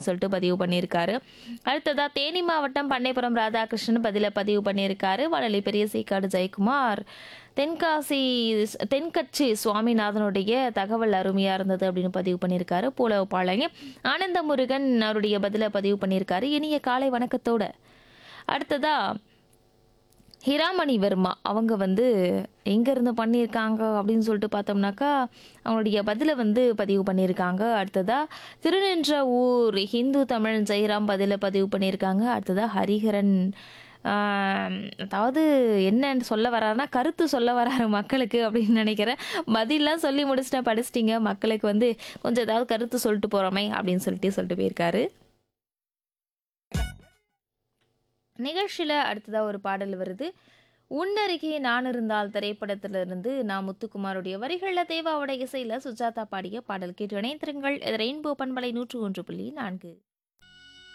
சொல்லிட்டு பதிவு பண்ணியிருக்காரு அடுத்ததா தேனி மாவட்டம் பண்ணைப்புறம் ராதாகிருஷ்ணன் பதில பதிவு பண்ணியிருக்காரு வளலி பெரிய சீக்காடு ஜெயக்குமார் தென்காசி தென்கட்சி சுவாமிநாதனுடைய தகவல் அருமையாக இருந்தது அப்படின்னு பதிவு பண்ணியிருக்காரு பூலவப்பாளையம் ஆனந்த முருகன் அவருடைய பதிலை பதிவு பண்ணியிருக்காரு இனிய காலை வணக்கத்தோட அடுத்ததா ஹிராமணி வர்மா அவங்க வந்து எங்கேருந்து பண்ணியிருக்காங்க அப்படின்னு சொல்லிட்டு பார்த்தோம்னாக்கா அவங்களுடைய பதிலை வந்து பதிவு பண்ணியிருக்காங்க அடுத்ததா திருநின்ற ஊர் ஹிந்து தமிழ் ஜெயராம் பதிலை பதிவு பண்ணியிருக்காங்க அடுத்ததா ஹரிஹரன் ஆம், அதாவது என்னன்னு சொல்ல வராருன்னா கருத்து சொல்ல வராரு மக்களுக்கு அப்படின்னு நினைக்கிறேன் பதிலாம் சொல்லி முடிச்சிட்டேன் படிச்சிட்டிங்க மக்களுக்கு வந்து கொஞ்சம் ஏதாவது கருத்து சொல்லிட்டு போகிறோமே அப்படின்னு சொல்லிட்டு சொல்லிட்டு போயிருக்காரு நிகழ்ச்சியில் அடுத்ததாக ஒரு பாடல் வருது உன்னருகே நான் இருந்தால் திரைப்படத்திலிருந்து நான் முத்துக்குமாருடைய வரிகளில் தேவாவுடைய இசையில் சுஜாதா பாடிய பாடல் கேட்டு இணைந்திருங்கள் இது ரெயின்போ பண்பலை நூற்று ஒன்று புள்ளி நான்கு